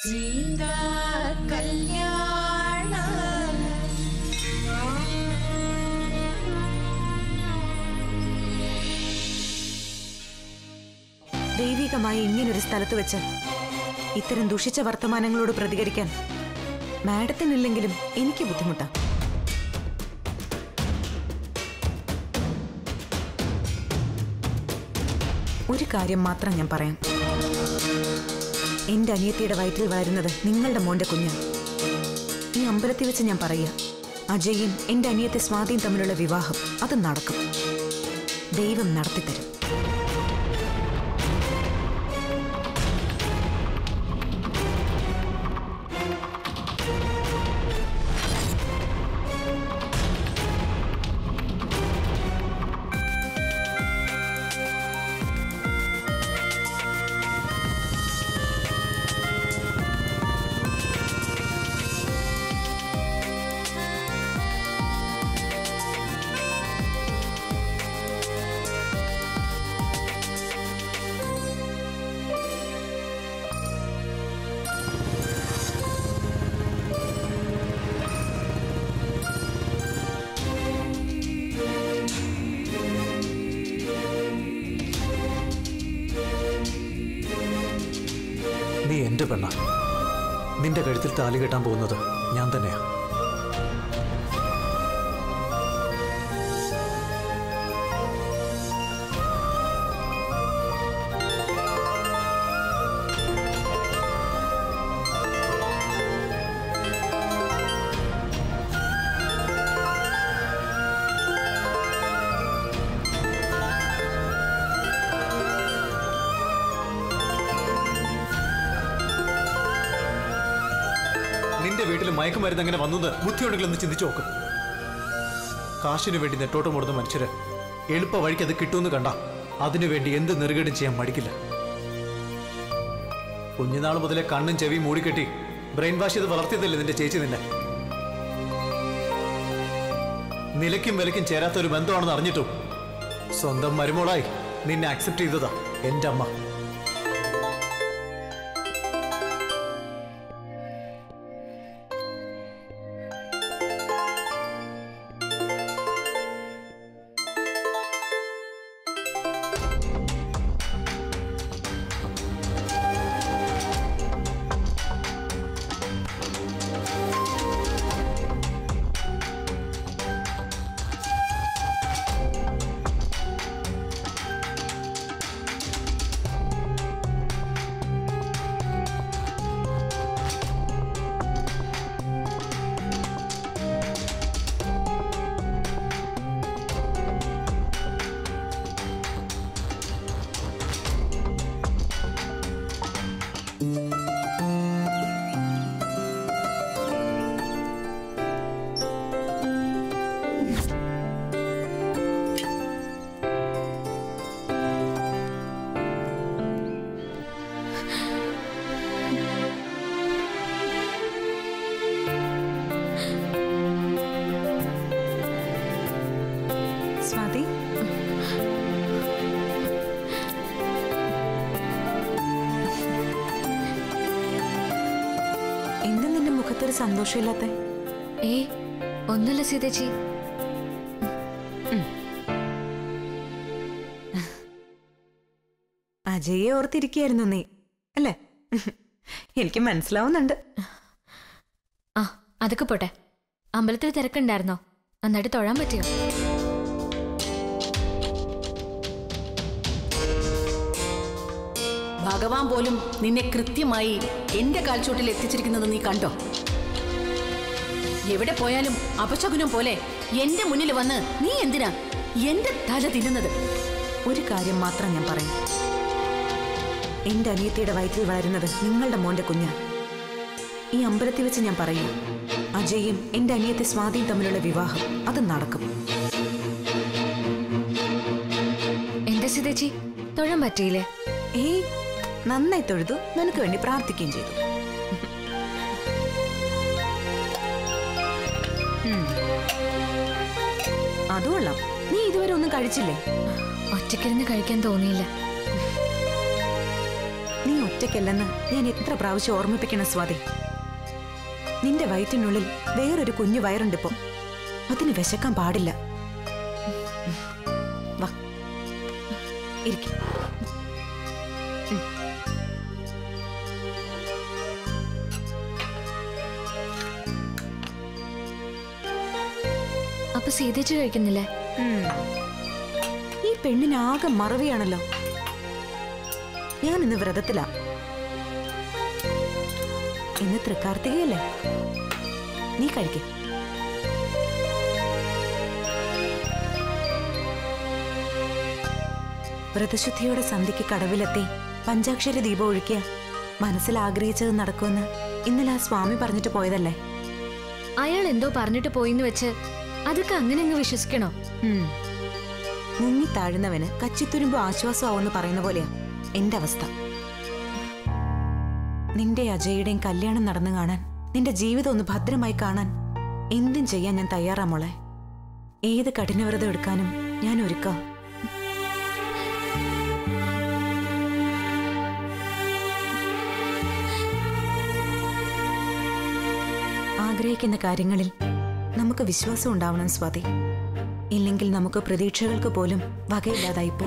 സീതാ കല്യാണ ദൈവികമായി ഇങ്ങനൊരു സ്ഥലത്ത് വെച്ച് ഇത്തരം ദുഷിച്ച വർത്തമാനങ്ങളോട് പ്രതികരിക്കാൻ മാഡത്തിനില്ലെങ്കിലും എനിക്ക് ബുദ്ധിമുട്ടാ ഒരു കാര്യം മാത്രം ഞാൻ പറയാം എന്റെ അനിയത്തിയുടെ വയറ്റിൽ വളരുന്നത് നിങ്ങളുടെ മോന്റെ കുഞ്ഞാണ് ഈ അമ്പലത്തിൽ വെച്ച് ഞാൻ പറയുക അജയും എന്റെ അനിയത്തെ സ്വാതിയും തമ്മിലുള്ള വിവാഹം അത് നടക്കും ദൈവം നടത്തിത്തരും നീ എന്റെ പെണ്ണ നിന്റെ കഴുത്തിൽ താലി കെട്ടാൻ പോകുന്നത് ഞാൻ തന്നെയാ നിന്റെ വീട്ടിൽ മയക്കുമരുന്ന് എങ്ങനെ വന്നത് ബുദ്ധിയുണ്ടെങ്കിൽ ഒന്ന് ചിന്തിച്ചു നോക്ക് കാശിനു വേണ്ടി നെട്ടോട്ടം ഓടുന്ന മനുഷ്യര് എളുപ്പ വഴിക്ക് അത് കിട്ടുമെന്ന് കണ്ട അതിനുവേണ്ടി എന്ത് നെറുകേടും ചെയ്യാൻ മടിക്കില്ല കുഞ്ഞുനാൾ മുതലേ കണ്ണും ചെവിയും മൂടിക്കെട്ടി ബ്രെയിൻ വാഷ് ചെയ്ത് വളർത്തിയതല്ലേ നിന്റെ ചേച്ചി നിന്നെ നിലയ്ക്കും വിലയ്ക്കും ചേരാത്ത ഒരു ബന്ധമാണെന്ന് അറിഞ്ഞിട്ടും സ്വന്തം മരുമോളായി നിന്നെ അക്സെപ്റ്റ് ചെയ്തതാ എന്റെ അമ്മ സ്വാതി എന്ത് നിന്റെ മുഖത്തൊരു സന്തോഷമില്ലാത്ത ഏ ഒന്നുമില്ല സീതേച്ചി അജയെ ഓർത്തിരിക്കുകയായിരുന്നു നീ അല്ലേ എനിക്ക് മനസ്സിലാവുന്നുണ്ട് ആ അതൊക്കെ പോട്ടെ അമ്പലത്തിൽ തിരക്കുണ്ടായിരുന്നോ നന്നായിട്ട് തൊഴാൻ പറ്റിയോ ഭഗവാൻ പോലും നിന്നെ കൃത്യമായി എന്റെ കാൽച്ചോട്ടിൽ എത്തിച്ചിരിക്കുന്നത് നീ കണ്ടോ എവിടെ പോയാലും അപശകുനം പോലെ എന്റെ മുന്നിൽ വന്ന് നീ എന്തിനാ എന്റെ തല തിന്നുന്നത് ഒരു കാര്യം മാത്രം ഞാൻ പറയും എന്റെ അനിയത്തിയുടെ വയറ്റിൽ വളരുന്നത് നിങ്ങളുടെ മോന്റെ കുഞ്ഞാണ് ഈ അമ്പലത്തിൽ വെച്ച് ഞാൻ പറയും അജയും എന്റെ അനിയത്തെ സ്വാതിയും തമ്മിലുള്ള വിവാഹം അത് നടക്കും എന്താ സീതേച്ചി തൊഴാൻ പറ്റിയില്ലേ ഏയ് നന്നായി തൊഴുതു നിനക്ക് വേണ്ടി പ്രാർത്ഥിക്കുകയും ചെയ്തു ഉം. അതുകൊള്ളാം നീ ഇതുവരെ ഒന്നും കഴിച്ചില്ലേ ഒറ്റയ്ക്കിരുന്ന് കഴിക്കാൻ തോന്നിയില്ല നീ ഒറ്റയ്ക്കല്ലെന്ന് ഞാൻ എത്ര പ്രാവശ്യം ഓർമ്മിപ്പിക്കണം സ്വാതി നിന്റെ വയറ്റിനുള്ളിൽ വേറൊരു കുഞ്ഞു വയറുണ്ടിപ്പോ അതിന് വിശക്കാൻ പാടില്ല വാ ഇരിക്കും അപ്പൊ സീതേച്ചി കഴിക്കുന്നില്ലേ ഈ പെണ്ണിനാകെ മറവിയാണല്ലോ ഞാൻ ഇന്ന് വ്രതത്തിലാ ഇന്ന് തൃക്കാർത്തികയല്ലേ നീ കഴിക്കും വ്രതശുദ്ധിയോടെ സന്ധ്യയ്ക്ക് കടവിലെത്തി പഞ്ചാക്ഷരി ദീപം ഒഴുക്കിയ മനസ്സിൽ ആഗ്രഹിച്ചത് നടക്കുമെന്ന് ഇന്നലെ ആ സ്വാമി പറഞ്ഞിട്ട് പോയതല്ലേ അയാൾ എന്തോ പറഞ്ഞിട്ട് പോയിന്ന് വെച്ച് അതൊക്കെ അങ്ങനെ അങ്ങ് വിശ്വസിക്കണോ ഉം. മുങ്ങി താഴുന്നവന് കച്ചിത്തുരുമ്പ് ആശ്വാസമാവെന്ന് പറയുന്ന പോലെയാ എന്റെ അവസ്ഥ നിന്റെ അജയുടെയും കല്യാണം നടന്നു കാണാൻ നിന്റെ ജീവിതം ഒന്ന് ഭദ്രമായി കാണാൻ എന്തും ചെയ്യാൻ ഞാൻ തയ്യാറാ മോളെ ഏത് കഠിനവ്രതം എടുക്കാനും ഞാൻ ഒരുക്കാം ആഗ്രഹിക്കുന്ന കാര്യങ്ങളിൽ നമുക്ക് വിശ്വാസം ഉണ്ടാവണം സ്വാതി ഇല്ലെങ്കിൽ നമുക്ക് പ്രതീക്ഷകൾക്ക് പോലും വകയില്ലാതായിപ്പോ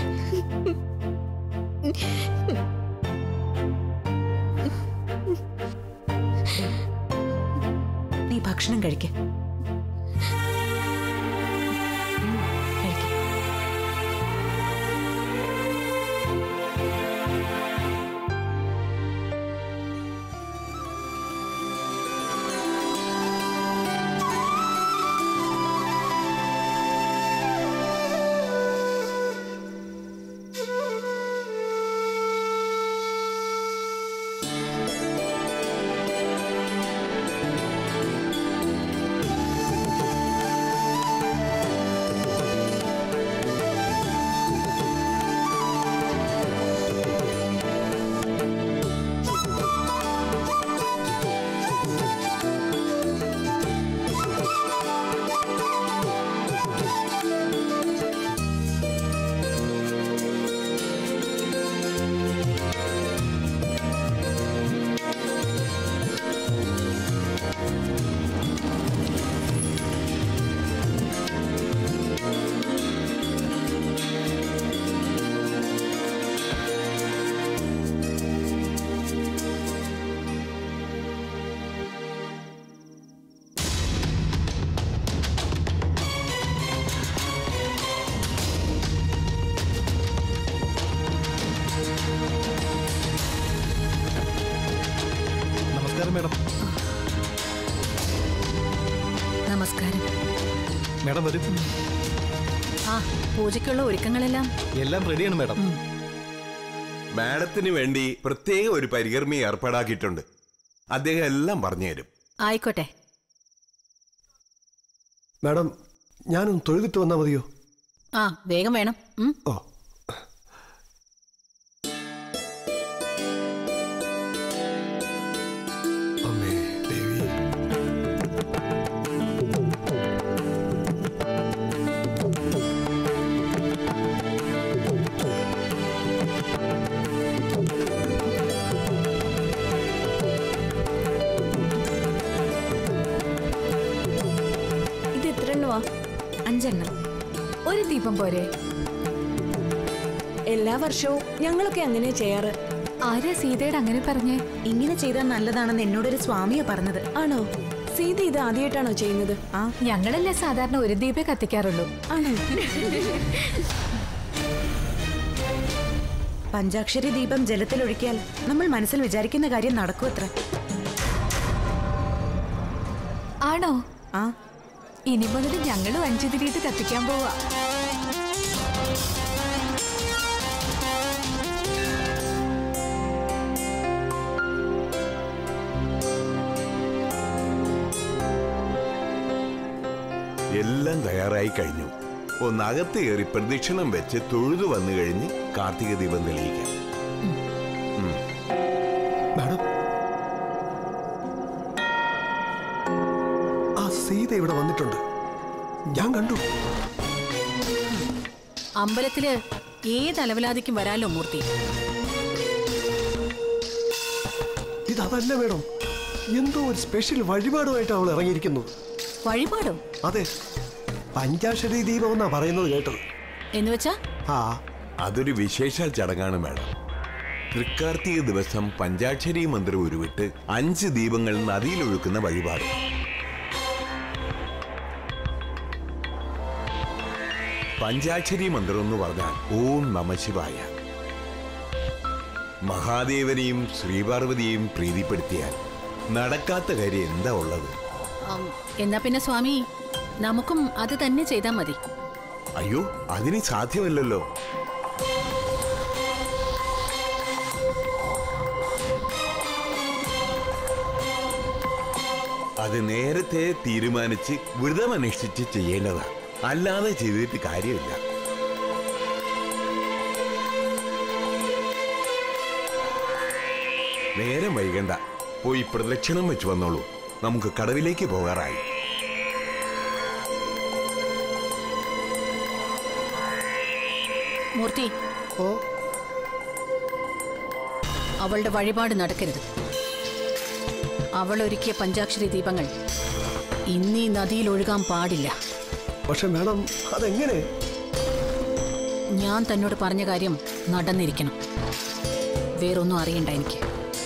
നീ ഭക്ഷണം കഴിക്ക നമസ്കാരം മേഡം നമസ്കാരം മേഡം വരും ആ പൂജയ്ക്കുള്ള ഒരുക്കങ്ങളെല്ലാം എല്ലാം റെഡിയാണ് മേഡം മാഡത്തിന് വേണ്ടി പ്രത്യേക ഒരു പരികർമ്മി ഏർപ്പാടാക്കിയിട്ടുണ്ട് അദ്ദേഹം എല്ലാം പറഞ്ഞുതരും ആയിക്കോട്ടെ മാഡം ഞാനൊന്ന് തൊഴുതിട്ട് വന്നാൽ മതിയോ ആ വേഗം വേണം ഉം. ഓ അമ്മേ ദേവി ഇത് എത്ര എണ്ണമാ അഞ്ചെണ്ണം ഒരു ദീപം പോരെ എല്ലാ വർഷവും ഞങ്ങളൊക്കെ അങ്ങനെ ചെയ്യാറ് ആരാ സീതയുടെ അങ്ങനെ പറഞ്ഞേ ഇങ്ങനെ ചെയ്താൽ നല്ലതാണെന്ന് എന്നോടൊരു സ്വാമിയാ പറഞ്ഞത് ആണോ സീത ഇത് ആദ്യമായിട്ടാണോ ചെയ്യുന്നത് ആ ഞങ്ങളല്ലേ സാധാരണ ഒരു ദീപേ കത്തിക്കാറുള്ളൂ ആണോ പഞ്ചാക്ഷരി ദീപം ജലത്തിലൊഴിക്കിയാൽ നമ്മൾ മനസ്സിൽ വിചാരിക്കുന്ന കാര്യം നടക്കും അത്ര ആണോ ആ ഇനി മുതൽ ഞങ്ങളും അഞ്ചു തിരിയിട്ട് കത്തിക്കാൻ പോവാ എല്ലാം തയ്യാറായി കഴിഞ്ഞു ഒന്നകത്ത് കയറി പ്രദക്ഷിണം വെച്ച് തൊഴുതു വന്നു കഴിഞ്ഞ് കാർത്തിക ദീപം തെളിയിക്കാം മാഡം ആ സീത ഇവിടെ വന്നിട്ടുണ്ട് ഞാൻ കണ്ടു അമ്പലത്തില് ഏത് അലവലാതിക്കും വരാലോ മൂർത്തി ഇതല്ല മേഡം എന്തോ ഒരു സ്പെഷ്യൽ വഴിപാടുമായിട്ട് അവൾ ഇറങ്ങിയിരിക്കുന്നു വഴിപാടോ അതെ പഞ്ചാക്ഷരി ദീപം എന്നാ പറയുന്നത് കേട്ടത് എന്ന് വെച്ചാ ആ അതൊരു വിശേഷാൽ ചടങ്ങാണ് മാഡം തൃക്കാർത്തിക ദിവസം പഞ്ചാക്ഷരി മന്ത്രം ഉരുവിട്ട് അഞ്ച് ദീപങ്ങൾ നദിയിലൊഴുക്കുന്ന വഴിപാട് പഞ്ചാക്ഷരി മന്ത്രം എന്ന് പറഞ്ഞാൽ ഓം നമശിവായ മഹാദേവനെയും ശ്രീപാർവതിയെയും പ്രീതിപ്പെടുത്തിയാൽ നടക്കാത്ത കാര്യം എന്താ ഉള്ളത് ആം, എന്നാ പിന്നെ സ്വാമി നമുക്കും അത് തന്നെ ചെയ്താൽ മതി അയ്യോ അതിന് സാധ്യമല്ലല്ലോ അത് നേരത്തെ തീരുമാനിച്ച് വ്രതമനുഷ്ഠിച്ച് ചെയ്യേണ്ടതാണ് അല്ലാതെ ചെയ്തിട്ട് കാര്യമില്ല നേരം വൈകണ്ട പോയി പ്രദക്ഷിണം വെച്ച് വന്നോളൂ നമുക്ക് കടവിലേക്ക് പോകാറായി മൂർത്തി ഓ അവളുടെ വഴിപാട് നടക്കരുത് അവൾ ഒരുക്കിയ പഞ്ചാക്ഷരി ദീപങ്ങൾ ഇന്നീ നദിയിൽ ഒഴുകാൻ പാടില്ല പക്ഷെ മാഡം അതെങ്ങനെ ഞാൻ തന്നോട് പറഞ്ഞ കാര്യം നടന്നിരിക്കണം വേറൊന്നും അറിയണ്ട എനിക്ക്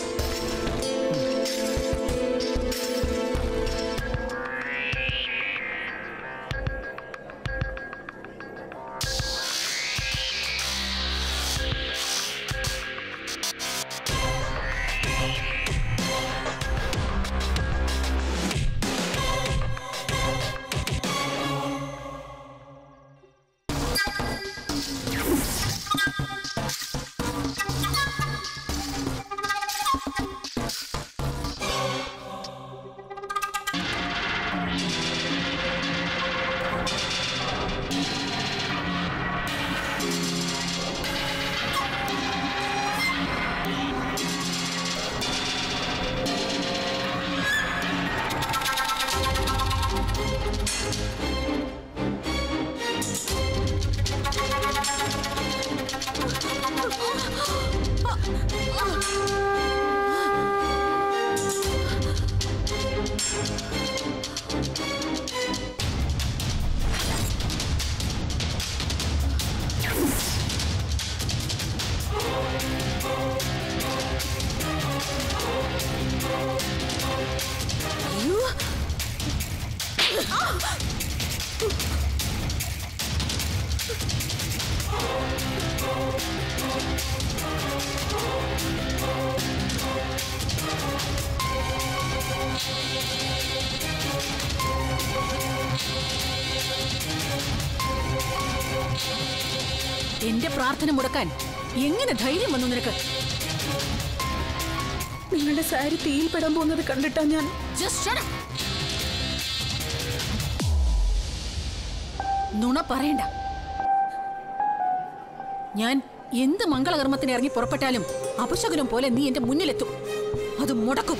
എന്റെ പ്രാർത്ഥന മുടക്കാൻ എങ്ങനെ ധൈര്യം വന്നു നിനക്ക് നിങ്ങളുടെ സാരി തീയിൽ പെടാൻ പോകുന്നത് കണ്ടിട്ടാ ഞാൻ Just shut up. നുണ പറയണ്ട ഞാൻ എന്ത് മംഗളകർമ്മത്തിന് ഇറങ്ങി പുറപ്പെട്ടാലും അപശകുനം പോലെ നീ എന്റെ മുന്നിലെത്തും അത് മുടക്കും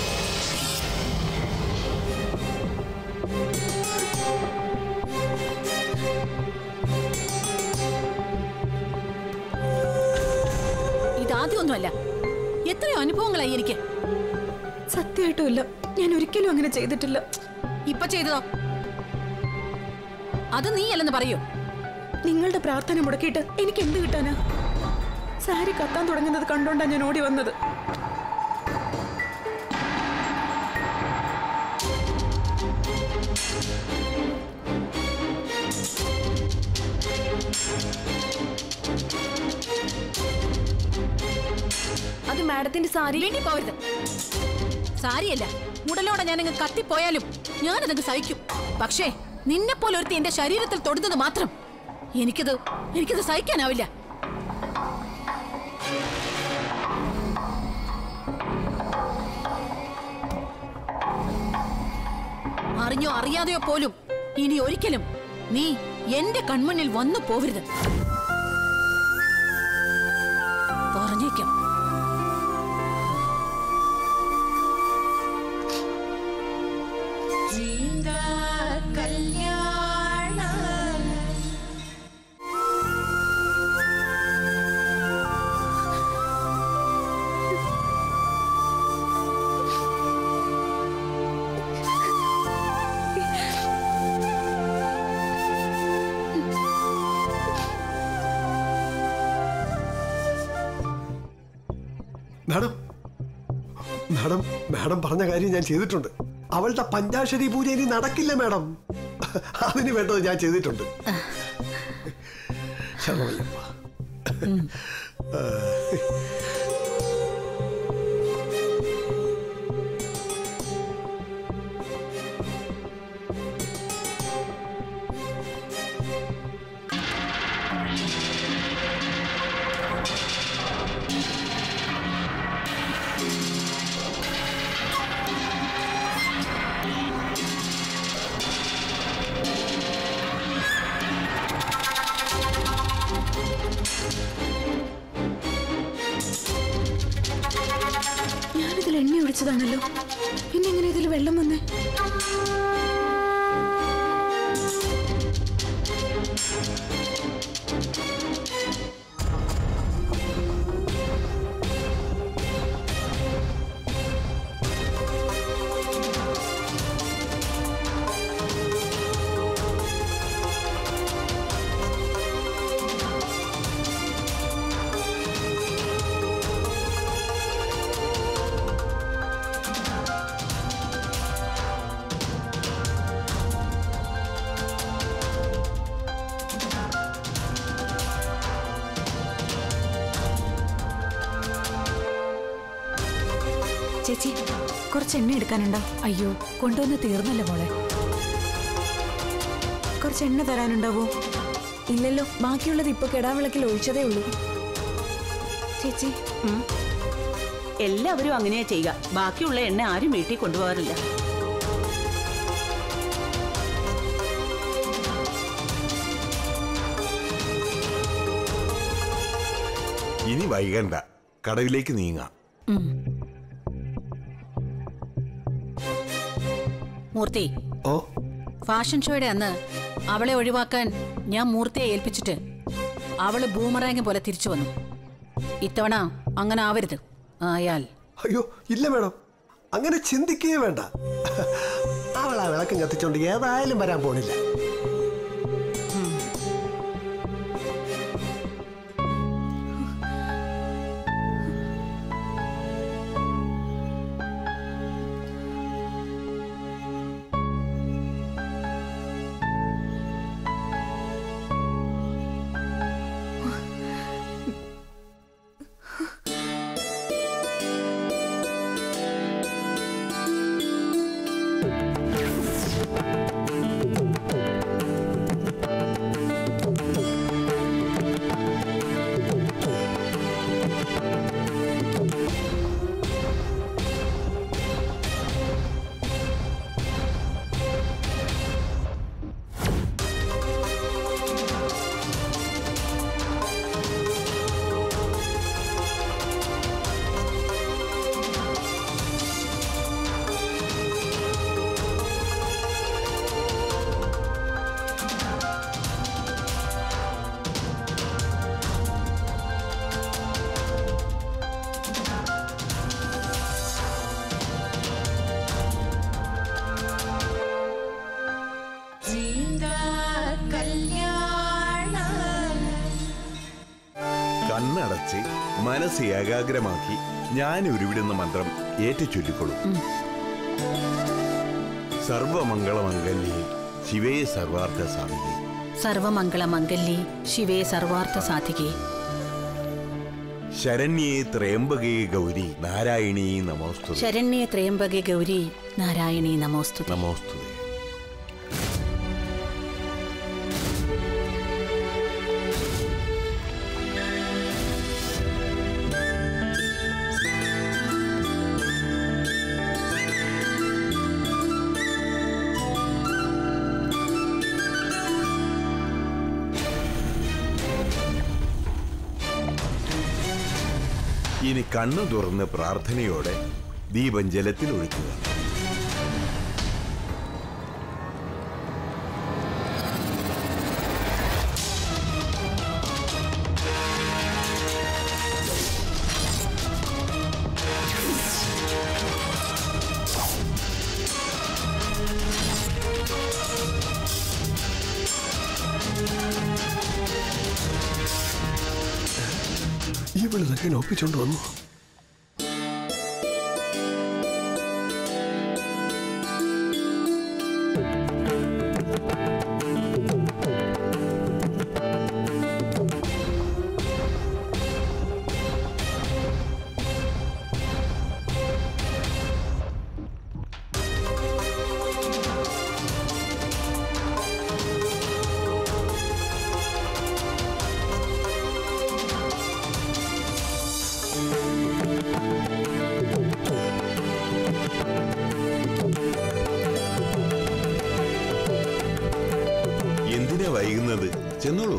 ഇതാദ്യമൊന്നുമല്ല എത്രയോ അനുഭവങ്ങളായി എനിക്ക് സത്യമായിട്ടും ഇല്ല ഞാൻ ഒരിക്കലും അങ്ങനെ ചെയ്തിട്ടില്ല ഇപ്പൊ ചെയ്തതോ അത് നീയല്ലെന്ന് പറയൂ നിങ്ങളുടെ പ്രാർത്ഥന മുടക്കിയിട്ട് എനിക്ക് എന്ത് കിട്ടാനാ സാരി കത്താൻ തുടങ്ങുന്നത് കണ്ടോണ്ടാ ഞാൻ ഓടി വന്നത് അത് മാഡത്തിന്റെ സാരി വേണ്ടി പോവരുത് സാരിയല്ല ഉടലോടെ ഞാനങ്ങ് കത്തിപ്പോയാലും ഞാനതങ്ങ് സഹിക്കും പക്ഷേ നിന്നെ പോലെ ഒരുത്തി എന്റെ ശരീരത്തിൽ തൊടുന്നത് മാത്രം എനിക്കത് എനിക്കത് സഹിക്കാനാവില്ല അറിഞ്ഞോ അറിയാതെയോ പോലും ഇനി ഒരിക്കലും നീ എന്റെ കൺമുന്നിൽ വന്നു പോവരുത് പറഞ്ഞേക്കാം മാഡം മാഡം മാഡം പറഞ്ഞ കാര്യം ഞാൻ ചെയ്തിട്ടുണ്ട് അവളുടെ പഞ്ചാക്ഷരി പൂജ ഇനി നടക്കില്ല മാഡം അതിന് വേണ്ടത് ഞാൻ ചെയ്തിട്ടുണ്ട് ശരണമയ്യപ്പ ഞാനിതിൽ എണ്ണ ഒഴിച്ചതാണല്ലോ പിന്നെ എങ്ങനെ ഇതിൽ വെള്ളം വന്നേ ചേച്ചി കുറച്ച് എണ്ണ എടുക്കാനുണ്ടോ അയ്യോ കൊണ്ടുവന്ന് തീർന്നല്ലോ മോളെ കുറച്ച് എണ്ണ തരാനുണ്ടാവോ ഇല്ലല്ലോ ബാക്കിയുള്ളത് ഇപ്പൊ കെടാവിളക്കിൽ ഒഴിച്ചതേ ഉള്ളൂ ചേച്ചി എല്ലാവരും അങ്ങനെയാ ചെയ്യുക ബാക്കിയുള്ള എണ്ണ ആരും വീട്ടിൽ കൊണ്ടുപോകാറില്ല ഇനി വൈകണ്ട കടവിലേക്ക് നീങ്ങാം മൂർത്തി ഓ ഫാഷൻ ഷോയുടെ അന്ന് അവളെ ഒഴിവാക്കാൻ ഞാൻ മൂർത്തിയെ ഏൽപ്പിച്ചിട്ട് അവള് ബൂമറാങ് പോലെ തിരിച്ചു വന്നു ഇത്തവണ അങ്ങനെ ആവരുത് ആയാൽ അയ്യോ ഇല്ല മാഡം അങ്ങനെ ചിന്തിക്കുകയേ വേണ്ട അവൾ ആ വിളക്കം കത്തിച്ചോണ്ട് ഏതായാലും വരാൻ പോണില്ല കണ്ണടച്ച് മനസ്സ് ഏകാഗ്രമാക്കി ഞാൻ ഉരുവിടുന്ന മന്ത്രം ഏറ്റു ചൊല്ലിക്കൊള്ളും സർവമംഗളമംഗല്യേ ശിവേ സർവാർത്ഥ സാധികേ സർവമംഗള മംഗല്യേ ശിവേ സർവാർത്ഥ സാധികേ ശരണ്യേ ത്രയംബകേ ഗൗരി നാരായണീ നമോസ്തു ശരണ്യേ ത്രയംബകെ ഗൗരി നാരായണീ നമോസ്തു നമോസ്തു ഇനി കണ്ണു തുറന്ന് പ്രാർത്ഥനയോടെ ദീപം ജലത്തിൽ ഒഴിക്കുക ഇവളിതൊക്കെ ഒപ്പിച്ചോണ്ട് വന്നു എന്തിനാ വൈകുന്നത് ചെന്നോളൂ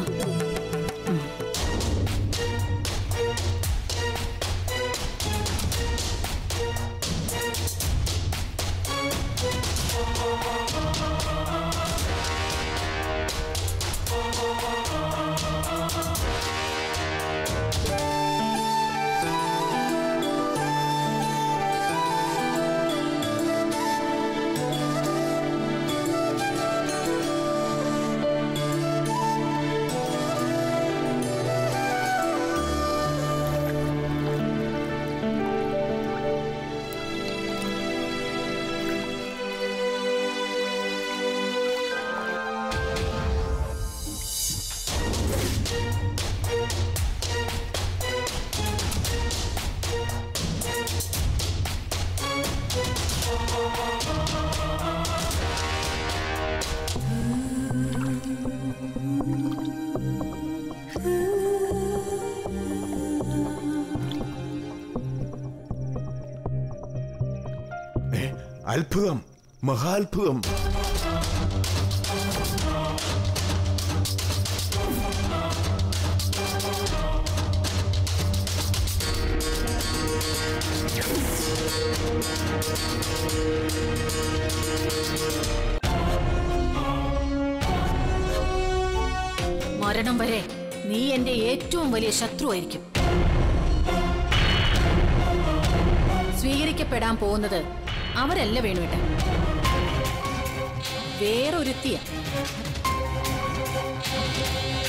ഏ, അത്ഭുതം മഹാത്ഭുതം മരണം വരെ നീ എന്റെ ഏറ്റവും വലിയ ശത്രുവായിരിക്കും സ്വീകരിക്കപ്പെടാൻ പോകുന്നത് അവരല്ല വേണുവേട്ടൻ വേറൊരുത്തിയ